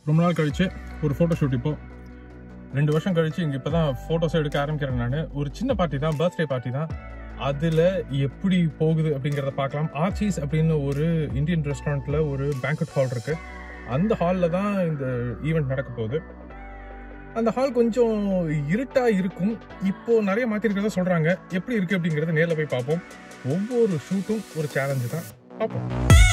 ரொம்ப நாள் கழிச்சு ஒரு ஃபோட்டோ ஷூட் இப்போ ரெண்டு வருஷம் கழிச்சு இங்கே இப்போ தான் ஃபோட்டோஸை எடுக்க ஆரம்பிக்கிறேன் நான் ஒரு சின்ன பார்ட்டி தான் பர்த்டே பார்ட்டி தான் அதில் எப்படி போகுது அப்படிங்கிறத பார்க்கலாம் ஆர்ச்சிஸ் அப்படின்னு ஒரு இந்தியன் ரெஸ்டாரண்ட்டில் ஒரு பேங்க்வெட் ஹால் இருக்குது அந்த ஹாலில் தான் இந்த ஈவெண்ட் நடக்க போகுது அந்த ஹால் கொஞ்சம் இருட்டா இருக்கும் இப்போ நிறைய மாற்றிருக்கிறதா சொல்கிறாங்க எப்படி இருக்குது அப்படிங்கிறத நேரில் போய் பார்ப்போம் ஒவ்வொரு ஷூட்டும் ஒரு சேலஞ்சு தான் பார்ப்போம்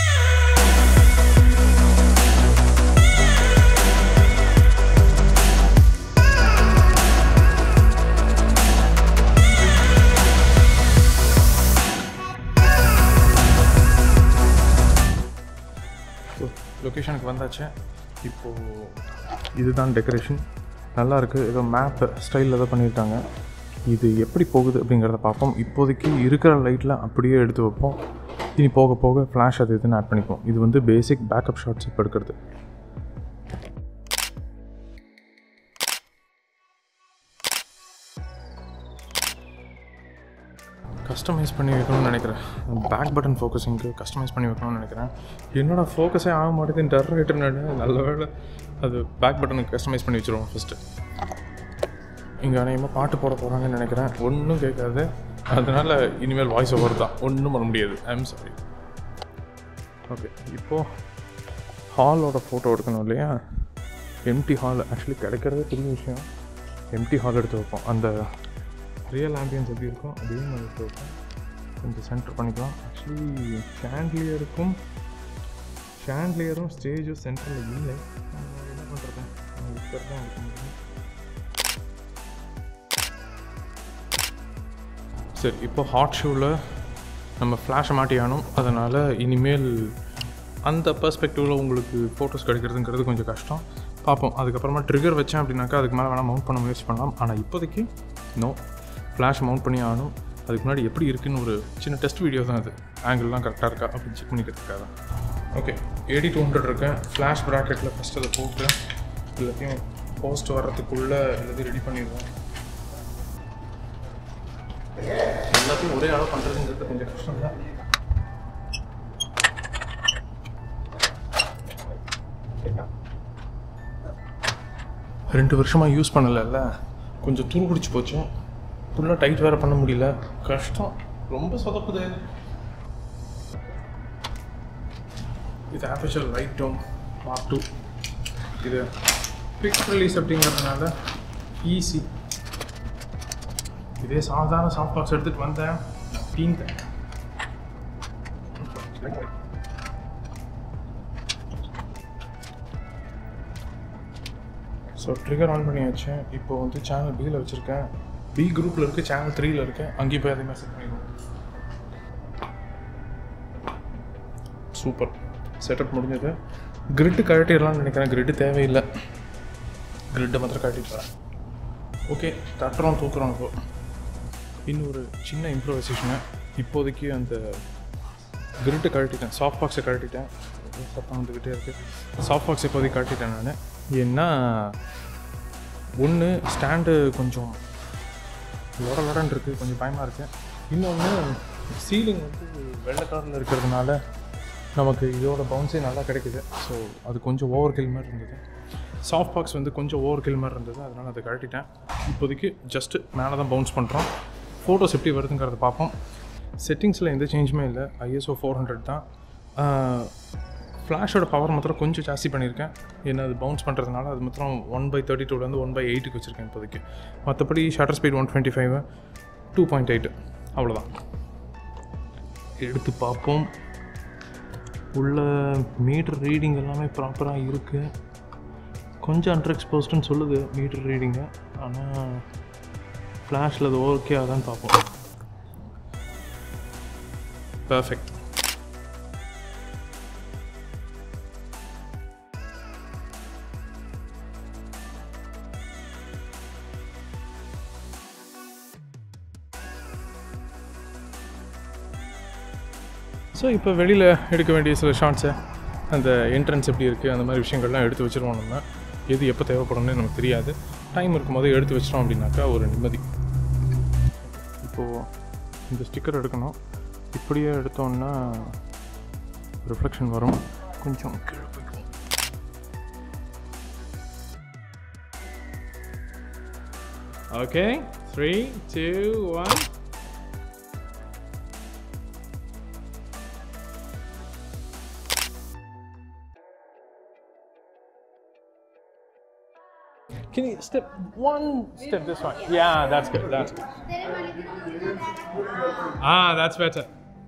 லொக்கேஷனுக்கு வந்தாச்சு இப்போது இதுதான் டெக்கரேஷன் நல்லா இருக்குது ஏதோ மேப் ஸ்டைலில் ஏதோ பண்ணியிருக்காங்க இது எப்படி போகுது அப்படிங்கிறத பார்ப்போம் இப்போதைக்கு இருக்கிற லைட்டில் அப்படியே எடுத்து வைப்போம் இனி போக போக ஃப்ளாஷ் அது இதுன்னு ஆட் பண்ணிப்போம் இது வந்து பேசிக் பேக்கப் ஷாட்ஸ் இப்போ எடுக்கிறது கஸ்டமைஸ் பண்ணி வைக்கணும்னு நினைக்கிறேன் பேக் பட்டன் ஃபோக்கஸிங்க்கு கஸ்டமைஸ் பண்ணி வைக்கணும்னு நினைக்கிறேன் என்னோட ஃபோக்கஸே ஆக மாட்டேங்குது டர் ரைட்டர் நல்ல வேலை அது பேக் பட்டனுக்கு கஸ்டமைஸ் பண்ணி வச்சுருவோம் ஃபஸ்ட்டு இங்கே அநேகமாக பாட்டு போட போகிறாங்கன்னு நினைக்கிறேன் ஒன்றும் கேட்காது அதனால் இனிமேல் வாய்ஸ் ஓவர் தான் ஒன்றும் பண்ண முடியாது ஐம் சாரி ஓகே இப்போது ஹாலோட ஃபோட்டோ எடுக்கணும் இல்லையா எம்டி ஹால் ஆக்சுவலி கிடைக்கிறதே பெரிய விஷயம் எம்டி ஹால் எடுத்து வைப்போம் அந்த ரியல் ஆம்பியன்ஸ் எப்படி இருக்கும் அதே மாதிரி எடுத்து வைப்போம் கொஞ்சம் சென்டர் பண்ணிக்கலாம் ஆக்சுவலி ஷாண்ட்லியருக்கும் ஷாண்ட்லியரும் ஸ்டேஜும் சென்டரில் இல்லை நம்ம என்ன பண்ணுறது இப்போ தான் எடுக்க முடியும் சரி இப்போ ஹாட் ஷூவில் நம்ம ஃப்ளாஷை மாட்டியானோம் அதனால் இனிமேல் அந்த பர்ஸ்பெக்டிவில் உங்களுக்கு ஃபோட்டோஸ் கிடைக்கிறதுங்கிறது கொஞ்சம் கஷ்டம் பார்ப்போம் அதுக்கப்புறமா ட்ரிகர் வச்சேன் அப்படின்னாக்கா அதுக்கு மேலே வேணால் மவுண்ட் பண்ண முயற்சி பண்ணலாம் ஆனால் இப்போதைக்கு நோ ஃப்ளாஷ் மவுண்ட் பண்ணி ஆகணும் அதுக்கு முன்னாடி எப்படி இருக்குன்னு ஒரு சின்ன டெஸ்ட் வீடியோ தான் அது ஆங்கிள்லாம் கரெக்டாக இருக்கா அப்படின்னு செக் பண்ணிக்கிறதுக்காக தான் ஓகே ஏடி டூ ஹண்ட்ரட் இருக்கேன் ஃப்ளாஷ் ப்ராக்கெட்டில் ஃபஸ்ட் அதை போட்டு எல்லாத்தையும் போஸ்ட் வர்றதுக்குள்ளே எல்லாத்தையும் ரெடி பண்ணிடுவோம் எல்லாத்தையும் ஒரே அளவு பண்ணுறதுங்கிறது கொஞ்சம் கஷ்டம் தான் ரெண்டு வருஷமாக யூஸ் பண்ணலைல்ல கொஞ்சம் துரு பிடிச்சி போச்சு ஃபுல்லாக டைட் வேறு பண்ண முடியல கஷ்டம் ரொம்ப சொதப்புது இது official light dome part two இது பிக் ரிலீஸ் அப்படிங்கிறதுனால ஈஸி இதே சாதாரண சாஃப்ட் பாக்ஸ் எடுத்துகிட்டு வந்தேன் தீந்தேன் ஸோ ட்ரிகர் ஆன் பண்ணி வச்சேன் இப்போ வந்து சேனல் பியில் வச்சுருக்கேன் பி குரூப்பில் இருக்குது சேனல் த்ரீயில் இருக்கேன் அங்கேயும் போய் அதே மாதிரி செட் பண்ணிடுவோம் சூப்பர் செட்டப் முடிஞ்சது கிரிட்டு கழட்டிடலாம்னு நினைக்கிறேன் கிரிட்டு தேவையில்லை கிரிட்டை மாத்திரம் கழட்டிட்டு ஓகே தட்டுறோம் தூக்குறோம் இப்போ இன்னொரு சின்ன இம்ப்ரூவைசேஷனு இப்போதைக்கு அந்த கிரிட்டை கழட்டிட்டேன் சாஃப்ட் பாக்ஸை கழட்டிட்டேன் சத்தம் வந்துக்கிட்டே இருக்குது சாஃப்ட் பாக்ஸ் இப்போதைக்கு கழட்டிட்டேன் நான் ஏன்னா ஒன்று ஸ்டாண்டு கொஞ்சம் லொட லொடன்னு இருக்குது கொஞ்சம் பயமாக இருக்குது இன்னொன்று சீலிங் வந்து வெள்ளை கலரில் இருக்கிறதுனால நமக்கு இதோட பவுன்ஸே நல்லா கிடைக்குது ஸோ அது கொஞ்சம் ஓவர் கில் மாதிரி இருந்தது சாஃப்ட் பாக்ஸ் வந்து கொஞ்சம் ஓவர் கில் மாதிரி இருந்தது அதனால் அதை கழட்டிட்டேன் இப்போதைக்கு ஜஸ்ட்டு மேலே தான் பவுன்ஸ் பண்ணுறோம் ஃபோட்டோஸ் எப்படி வருதுங்கிறத பார்ப்போம் செட்டிங்ஸில் எந்த சேஞ்சுமே இல்லை ஐஎஸ்ஓ ஃபோர் ஹண்ட்ரட் தான் ஃப்ளாஷோட பவர் மாத்திரம் கொஞ்சம் ஜாஸ்தி பண்ணியிருக்கேன் ஏன்னா அது பவுன்ஸ் பண்ணுறதுனால அது மாத்திரம் ஒன் பை தேர்ட்டி டூலேருந்து ஒன் பை எயிட்டுக்கு வச்சுருக்கேன் இப்போதைக்கு மற்றபடி shutter speed one twenty five two point eight அவ்வளோதான் எடுத்து பார்ப்போம் உள்ள மீட்டர் ரீடிங் எல்லாமே ப்ராப்பராக இருக்குது கொஞ்சம் அண்டர் எக்ஸ்போஸ்டுன்னு சொல்லுது மீட்டர் ரீடிங்கு ஆனால் ஃப்ளாஷில் அது ஓகே ஆகுதான்னு பார்ப்போம் பர்ஃபெக்ட் ஸோ இப்போ வெளியில் எடுக்க வேண்டிய சில ஷார்ட்ஸை அந்த என்ட்ரன்ஸ் எப்படி இருக்குது அந்த மாதிரி விஷயங்கள்லாம் எடுத்து வச்சுருவோம் நம்ம எது எப்போ தேவைப்படும்னு நமக்கு தெரியாது டைம் இருக்கும்போது எடுத்து வச்சிட்டோம் அப்படின்னாக்கா ஒரு நிம்மதி இப்போது இந்த ஸ்டிக்கர் எடுக்கணும் இப்படியே எடுத்தோன்னா ரிஃப்ளெக்ஷன் வரும் கொஞ்சம் கீழே போய்க்குவோம் okay three two one Can you step one step this way? Yeah, that's good. That's good. Ah, that's better.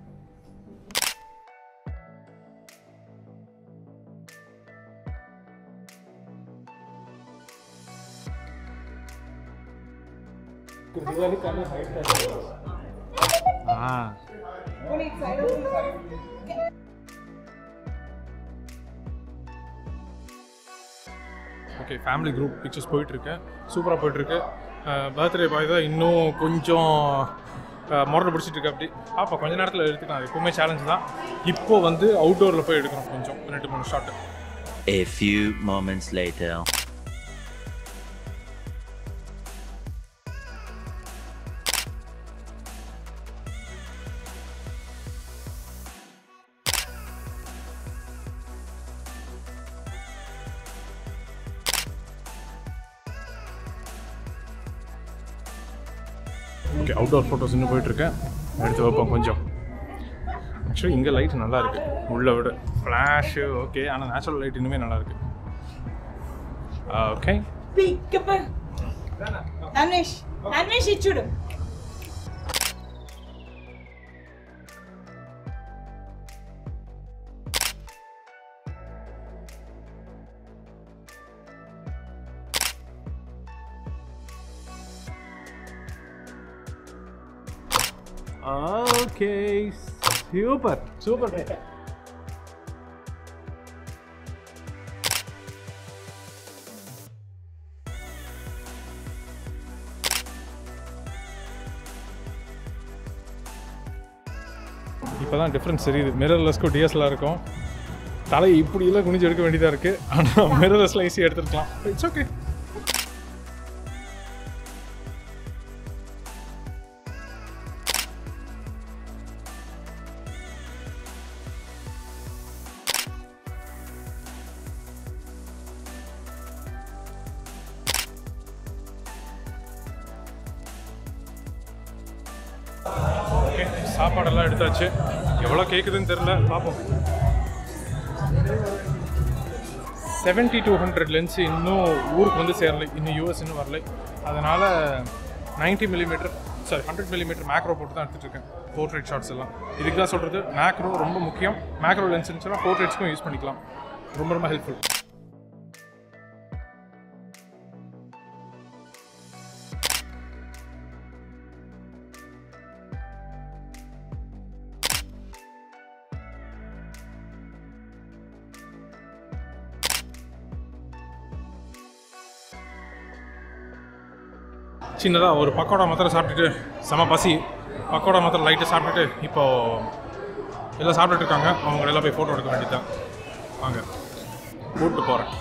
Ah. Okay family group pictures போயிட்டுருக்கு சூப்பராக போயிட்டுருக்கு பர்த்டே பாய் தான் இன்னும் கொஞ்சம் முரடு பிடிச்சிட்டு இருக்கு அப்படி பாப்பா கொஞ்ச நேரத்தில் எடுத்துக்கலாம் எப்பவுமே சேலஞ்ச் தான் இப்போ வந்து அவுட்டோரில் போய் எடுக்கிறோம் கொஞ்சம் ரெண்டு மூணு shot A few moments later. Okay outdoor photos இன்னும் போயிட்டுருக்கேன் எடுத்து வைப்போம் கொஞ்சம் ஆக்சுவலி இங்கே லைட் நல்லா இருக்கு உள்ள விட ஃப்ளாஷு ஓகே ஆனால் நேச்சுரல் லைட் இன்னுமே நல்லா இருக்கு ஓகே Peekaboo. Anish, Anish ఇచ్చుడు ஓகே சூப்பர் சூப்பர் இப்போ தான் டிஃப்ரென்ஸ் தெரியுது மிரர்லெஸ்க்கும் டிஎஸ்எல்ஆர் இருக்கும் தலை இப்படியெல்லாம் குனிஞ்சு எடுக்க வேண்டியதாக இருக்குது ஆனால் மிரர்லெஸ்ல ஈஸியாக எடுத்துருக்கலாம் இட்ஸ் ஓகே ஓகே சாப்பாடெல்லாம் எடுத்தாச்சு எவ்வளோ கேட்குதுன்னு தெரில பார்ப்போம் செவன்ட்டி டூ ஹண்ட்ரட் லென்ஸ் இன்னும் ஊருக்கு வந்து சேரலை இன்னும் யூஎஸ் இன்னும் வரலை அதனால் 90 millimetre sorry hundred millimetre macro போட்டு தான் எடுத்துகிட்டு இருக்கேன் போர்ட்ரேட் ஷாட்ஸ் எல்லாம் இதுக்கு தான் சொல்கிறது மேக்ரோ ரொம்ப முக்கியம் மேக்ரோ லென்ஸ் இருந்துச்சுன்னா போர்ட்ரேட்ஸ்க்கும் யூஸ் பண்ணிக்கலாம் ரொம்ப ரொம்ப ஹெல்ப்ஃபுல் சின்னதாக ஒரு பக்கோடா மாத்திரம் சாப்பிட்டுட்டு செம பசி பக்கோடா மாத்திரம் லைட்டாக சாப்பிட்டுட்டு இப்போ எல்லாம் சாப்பிட்டுட்டு இருக்காங்க அவங்க எல்லாம் போய் ஃபோட்டோ எடுக்க வேண்டியதுதான் வாங்க கூப்பிட்டு போகிறேன்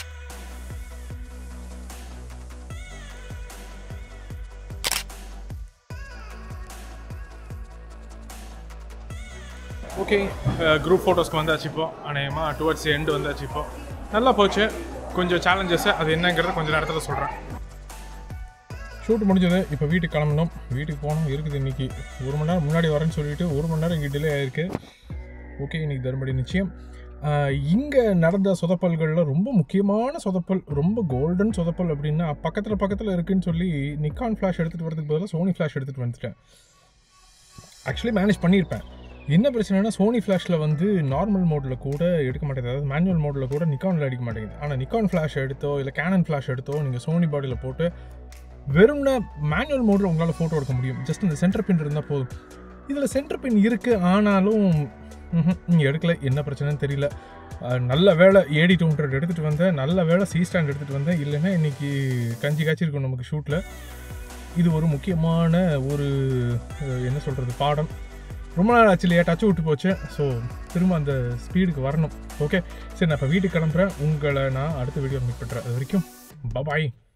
ஓகே குரூப் ஃபோட்டோஸ்க்கு வந்தாச்சு இப்போ அநேகமாக டுவர்ட்ஸ் எண்டு வந்தாச்சு இப்போ நல்லா போச்சு கொஞ்சம் சேலஞ்சஸ் அது என்னங்கிறத கொஞ்சம் நேரத்தில் சொல்கிறேன் ஷூட் முடிஞ்சது இப்போ வீட்டுக்கு கிளம்பணும் வீட்டுக்கு போகணும் இருக்குது இன்றைக்கி ஒரு மணி நேரம் முன்னாடி வரேன்னு சொல்லிட்டு ஒரு மணி நேரம் இங்கே டிலே ஆயிருக்கு ஓகே இன்னைக்கு தருமடி நிச்சயம் இங்கே நடந்த சொதப்பல்களில் ரொம்ப முக்கியமான சொதப்பல் ரொம்ப கோல்டன் சொதப்பல் அப்படின்னா பக்கத்தில் பக்கத்தில் இருக்குன்னு சொல்லி நிக்கான் ஃப்ளாஷ் எடுத்துகிட்டு வரதுக்கு பதிலாக சோனி ஃப்ளாஷ் எடுத்துகிட்டு வந்துட்டேன் ஆக்சுவலி மேனேஜ் பண்ணியிருப்பேன் என்ன பிரச்சனைனா சோனி ஃப்ளாஷில் வந்து நார்மல் மோடில் கூட எடுக்க மாட்டேங்குது அதாவது மேனுவல் மோடில் கூட நிக்கானில் அடிக்க மாட்டேங்குது ஆனால் நிக்கான் ஃப்ளாஷ் எடுத்தோ இல்லை கேனன் ஃப்ளாஷ் எடுத்தோ நீங்கள் சோனி பாடியில் போட்டு வெறும்னா மேனுவல் மோடில் உங்களால் ஃபோட்டோ எடுக்க முடியும் ஜஸ்ட் இந்த சென்டர் பின் இருந்தால் போதும் இதில் சென்டர் பின் இருக்குது ஆனாலும் நீங்கள் எடுக்கல என்ன பிரச்சனைன்னு தெரியல அஹ், நல்ல வேலை ஏடி டூ ஹண்ட்ரட் எடுத்துகிட்டு வந்தேன் நல்ல வேலை சி ஸ்டாண்ட் எடுத்துகிட்டு வந்தேன் இல்லைன்னா இன்றைக்கி கஞ்சி காய்ச்சிருக்கும் நமக்கு ஷூட்டில் இது ஒரு முக்கியமான ஒரு அஹ், என்ன சொல்கிறது பாடம் ரொம்ப நாள் ஆச்சு இல்லையா டச் விட்டு போச்சு ஸோ திரும்ப அந்த ஸ்பீடுக்கு வரணும் ஓகே சரி நான் இப்போ வீட்டுக்கு கிளம்புறேன் உங்களை நான் அடுத்த வீடியோ மீட் பண்ணுறேன் அது வரைக்கும் பபாய்